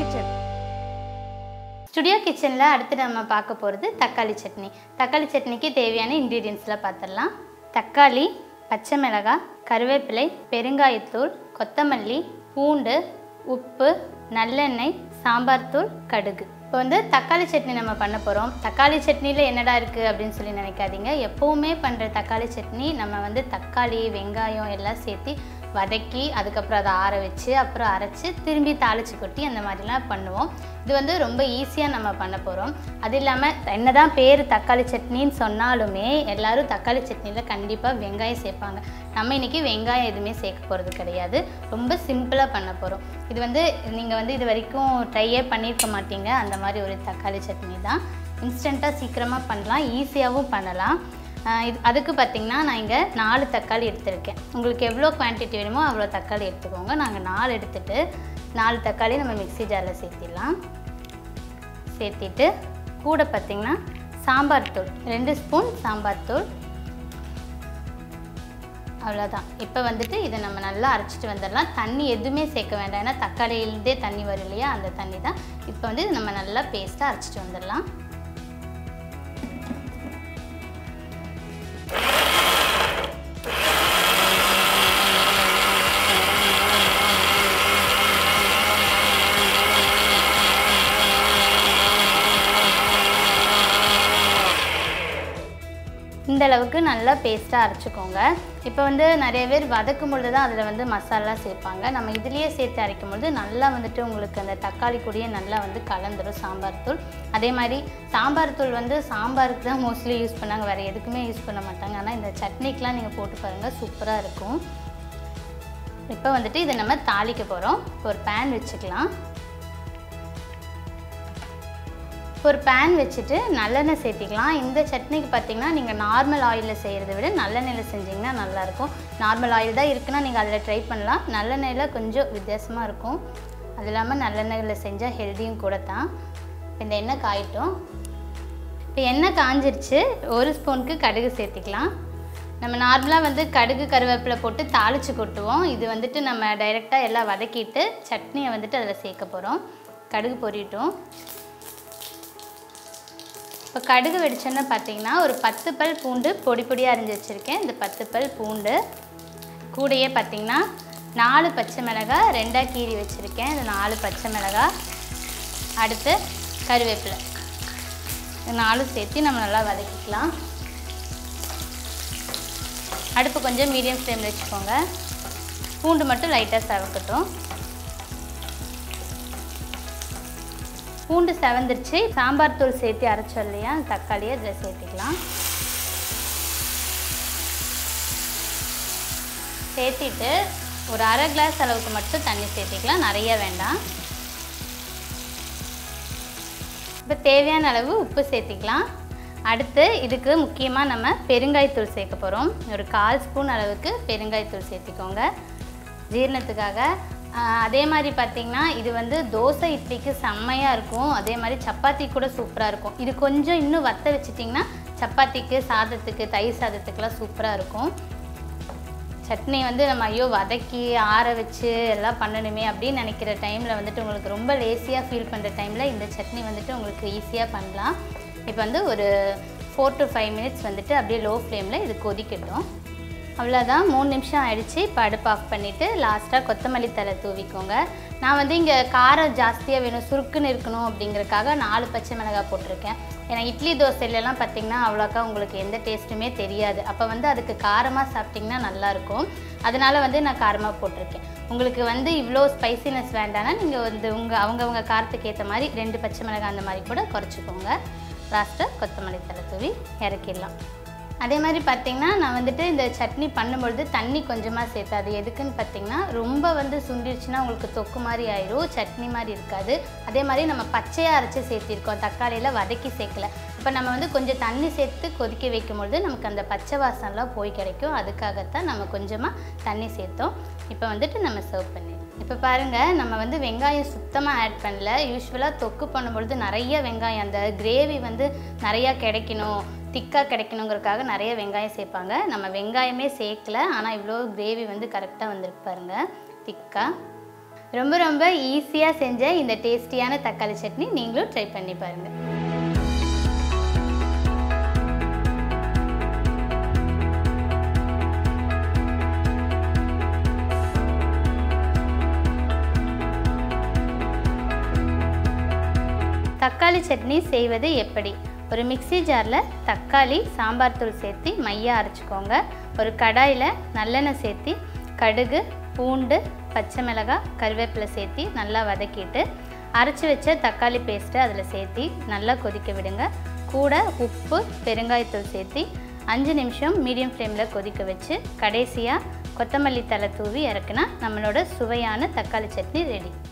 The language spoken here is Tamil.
கிச்சன் ஸ்டுடியோ கிச்சனில் அடுத்து நம்ம பார்க்க போகிறது தக்காளி சட்னி தக்காளி சட்னிக்கு தேவையான இன்க்ரீடியன்ஸ்லாம் பார்த்துடலாம் தக்காளி பச்சை மிளகாய் கருவேப்பிலை பெருங்காயத்தூள் கொத்தமல்லி பூண்டு உப்பு நல்லெண்ணெய் சாம்பார் தூள் கடுகு இப்போ வந்து தக்காளி சட்னி நம்ம பண்ண போகிறோம் தக்காளி சட்னியில் என்னடா இருக்குது அப்படின்னு சொல்லி நினைக்காதீங்க எப்போவுமே பண்ணுற தக்காளி சட்னி நம்ம வந்து தக்காளி வெங்காயம் எல்லாம் சேர்த்து வதக்கி அதுக்கப்புறம் அதை ஆற வச்சு அப்புறம் அரைச்சி திரும்பி தாளிச்சு கொட்டி அந்த மாதிரிலாம் பண்ணுவோம் இது வந்து ரொம்ப ஈஸியாக நம்ம பண்ண போகிறோம் அது இல்லாமல் என்னதான் பேர் தக்காளி சட்னின்னு சொன்னாலுமே எல்லாரும் தக்காளி சட்னியில் கண்டிப்பாக வெங்காயம் சேர்ப்பாங்க நம்ம இன்றைக்கி வெங்காயம் எதுவுமே சேர்க்க போகிறது கிடையாது ரொம்ப சிம்பிளாக பண்ண போகிறோம் இது வந்து நீங்கள் வந்து இது வரைக்கும் ட்ரையே பண்ணியிருக்க மாட்டீங்க அந்த மாதிரி ஒரு தக்காளி சட்னி தான் இன்ஸ்டண்ட்டாக சீக்கிரமாக பண்ணலாம் ஈஸியாகவும் பண்ணலாம் ஆஹ் இது அதுக்கு பார்த்திங்கன்னா நான் இங்கே நாலு தக்காளி எடுத்திருக்கேன் உங்களுக்கு எவ்வளோ குவான்டிட்டி வேணுமோ அவ்வளோ தக்காளி எடுத்துக்கோங்க நாங்கள் நாலு எடுத்துட்டு நாலு தக்காளி நம்ம மிக்ஸி ஜாரில் சேர்த்திடலாம் சேர்த்திட்டு கூட பார்த்திங்கன்னா சாம்பார் தூள் ரெண்டு ஸ்பூன் சாம்பார் தூள் அவ்வளோதான் இப்போ வந்துட்டு இதை நம்ம நல்லா அரைச்சிட்டு வந்துடலாம் தண்ணி எதுவுமே சேர்க்க வேண்டாம் ஏன்னா தக்காளியிலேருந்தே தண்ணி வரும் இல்லையா அந்த தண்ணி தான் இப்போ வந்து இது நம்ம நல்லா பேஸ்ட்டாக அரைச்சிட்டு வந்துடலாம் இந்த அளவுக்கு நல்லா பேஸ்ட்டாக அரைச்சிக்கோங்க இப்போ வந்து நிறைய பேர் வதக்கும் பொழுது தான் அதில் வந்து மசாலா சேர்ப்பாங்க நம்ம இதுலேயே சேர்த்து அரைக்கும் பொழுது நல்லா வந்துட்டு உங்களுக்கு அந்த தக்காளி கூடயே நல்லா வந்து கலந்துரும் சாம்பார் தூள் அதே மாதிரி சாம்பார் தூள் வந்து சாம்பாருக்கு தான் மோஸ்ட்லி யூஸ் பண்ணாங்க வேறு எதுக்குமே யூஸ் பண்ண மாட்டாங்க ஆனால் இந்த சட்னிக்கெலாம் நீங்கள் போட்டு பாருங்கள் சூப்பராக இருக்கும் இப்போ வந்துட்டு இதை நம்ம தாளிக்க போகிறோம் ஒரு பேன் வச்சுக்கலாம் ஒரு பேன் வச்சுட்டு நல்லெண்ணெய் சேர்த்திக்கலாம் இந்த சட்னிக்கு பார்த்தீங்கன்னா நீங்கள் நார்மல் ஆயிலில் செய்கிறத விட நல்லெண்ணெயில் செஞ்சிங்கன்னா நல்லாயிருக்கும் நார்மல் ஆயில் தான் இருக்குன்னா நீங்கள் அதில் ட்ரை பண்ணலாம் நல்லெண்ணெயில் கொஞ்சம் வித்தியாசமாக இருக்கும் அது இல்லாமல் நல்லெண்ணெயில் செஞ்சால் ஹெல்த்தியும் கூட தான் இந்த எண்ணெய் காயட்டும் இப்போ எண்ணெய் காஞ்சிருச்சு ஒரு ஸ்பூனுக்கு கடுகு சேர்த்திக்கலாம் நம்ம நார்மலாக வந்து கடுகு கருவேப்பிலை போட்டு தாளித்து கொட்டுவோம் இது வந்துட்டு நம்ம டைரெக்டாக எல்லாம் வதக்கிட்டு சட்னியை வந்துட்டு அதில் சேர்க்க போகிறோம் கடுகு பொரியட்டும் இப்போ கடுகு வெடிச்சோன்னு பார்த்தீங்கன்னா ஒரு பத்து பல் பூண்டு பொடி பொடியாக அரிஞ்சு வச்சுருக்கேன் இந்த பத்து பல் பூண்டு கூடையே பார்த்தீங்கன்னா நாலு பச்சை மிளகாய் ரெண்டாக கீறி வச்சுருக்கேன் இந்த நாலு பச்சை மிளகாய் அடுத்து கருவேப்பிலை இது நாலும் சேர்த்து நம்ம நல்லா வதக்கிக்கலாம் அடுப்பு கொஞ்சம் மீடியம் ஃப்ளேமில் வச்சுக்கோங்க பூண்டு மட்டும் லைட்டாக செவக்கட்டும் பூண்டு செவந்துருச்சு சாம்பார் தூள் சேர்த்து அரைச்சோம் இல்லையா அந்த தக்காளியை அதில் சேர்த்துக்கலாம் சேர்த்திட்டு ஒரு அரை கிளாஸ் அளவுக்கு மட்டும் தண்ணி சேர்த்திக்கலாம் நிறைய வேண்டாம் இப்போ தேவையான அளவு உப்பு சேர்த்திக்கலாம் அடுத்து இதுக்கு முக்கியமாக நம்ம பெருங்காயத்தூள் சேர்க்க போகிறோம் ஒரு கால் ஸ்பூன் அளவுக்கு பெருங்காயத்தூள் சேர்த்திக்கோங்க ஜீரணத்துக்காக ஆஹ் அதே மாதிரி பார்த்திங்கன்னா இது வந்து தோசை இட்லிக்கு செம்மையாக இருக்கும் அதே மாதிரி சப்பாத்தி கூட சூப்பராக இருக்கும் இது கொஞ்சம் இன்னும் வத்த வச்சிட்டிங்கன்னா சப்பாத்திக்கு சாதத்துக்கு தயிர் சாதத்துக்குலாம் சூப்பராக இருக்கும் சட்னி வந்து நம்ம ஐயோ வதக்கி ஆற வச்சு எல்லாம் பண்ணணுமே அப்படின்னு நினைக்கிற டைமில் வந்துட்டு உங்களுக்கு ரொம்ப லேசியாக ஃபீல் பண்ணுற டைமில் இந்த சட்னி வந்துட்டு உங்களுக்கு ஈஸியாக பண்ணலாம் இப்போ வந்து ஒரு ஃபோர் டு ஃபைவ் மினிட்ஸ் வந்துட்டு அப்படியே லோ ஃப்ளேமில் இது கொதிக்கட்டும் அவ்வளோதான் மூணு நிமிஷம் ஆயிடுச்சு இப்போ அடுப்பு ஆஃப் பண்ணிவிட்டு லாஸ்ட்டாக கொத்தமல்லி தழை தூவிக்கோங்க நான் வந்து இங்கே காரம் ஜாஸ்தியாக வேணும் சுருக்குன்னு இருக்கணும் அப்படிங்கறக்காக நாலு பச்சை மிளகாய் போட்டிருக்கேன் ஏன்னா இட்லி தோசையிலலாம் பார்த்தீங்கன்னா அவ்வளோக்கா உங்களுக்கு எந்த டேஸ்ட்டுமே தெரியாது அப்போ வந்து அதுக்கு காரமாக சாப்பிட்டிங்கன்னா நல்லாயிருக்கும் அதனால வந்து நான் காரமாக போட்டிருக்கேன் உங்களுக்கு வந்து இவ்வளோ ஸ்பைசினஸ் வேண்டாம்னா நீங்கள் வந்து உங்கள் அவங்கவுங்க காரத்துக்கு ஏற்ற மாதிரி ரெண்டு பச்சை மிளகாய் அந்த மாதிரி கூட குறைச்சிக்கோங்க லாஸ்ட்டாக கொத்தமல்லி தழை தூவி இறக்கிடலாம் அதே மாதிரி பார்த்தீங்கன்னா நான் வந்துட்டு இந்த சட்னி பண்ணும்பொழுது தண்ணி கொஞ்சமாக சேர்த்து அது எதுக்குன்னு பார்த்தீங்கன்னா ரொம்ப வந்து சுண்டிடுச்சுன்னா உங்களுக்கு தொக்கு மாதிரி ஆயிரும் சட்னி மாதிரி இருக்காது அதே மாதிரி நம்ம பச்சையாக அரைச்சி சேர்த்திருக்கோம் தக்காளியில் வதக்கி சேர்க்கல இப்போ நம்ம வந்து கொஞ்சம் தண்ணி சேர்த்து கொதிக்க வைக்கும்பொழுது நமக்கு அந்த பச்சை வாசம்லாம் போய் கிடைக்கும் அதுக்காகத்தான் நம்ம கொஞ்சமாக தண்ணி சேர்த்தோம் இப்போ வந்துட்டு நம்ம சர்வ் பண்ணிடலாம் இப்போ பாருங்கள் நம்ம வந்து வெங்காயம் சுத்தமாக ஆட் பண்ணல யூஸ்வலாக தொக்கு பண்ணும்பொழுது நிறைய வெங்காயம் அந்த கிரேவி வந்து நிறையா கிடைக்கணும் திக்காக கிடைக்கணுங்கிறதுக்காக நிறைய வெங்காயம் சேர்ப்பாங்க நம்ம வெங்காயமே சேர்க்கல ஆனால் இவ்வளோ கிரேவி வந்து கரெக்டாக வந்திருக்கு பாருங்கள் திக்காக ரொம்ப ரொம்ப ஈஸியாக செஞ்ச இந்த டேஸ்டியான தக்காளி சட்னி நீங்களும் ட்ரை பண்ணி பாருங்கள் தக்காளி சட்னி செய்வது எப்படி ஒரு மிக்ஸி ஜாரில் தக்காளி சாம்பார் தூள் சேர்த்து மையாக அரைச்சிக்கோங்க ஒரு கடாயில் நல்லெண்ணெய் சேர்த்து கடுகு பூண்டு பச்சை மிளகாய் கருவேப்பிலை சேர்த்து நல்லா வதக்கிட்டு அரைச்சி வச்ச தக்காளி பேஸ்ட்டை அதில் சேர்த்து நல்லா கொதிக்க விடுங்க கூட உப்பு பெருங்காயத்தூள் சேர்த்து அஞ்சு நிமிஷம் மீடியம் ஃப்ளேமில் கொதிக்க வச்சு கடைசியாக கொத்தமல்லி தலை தூவி இறக்குனா நம்மளோட சுவையான தக்காளி சட்னி ரெடி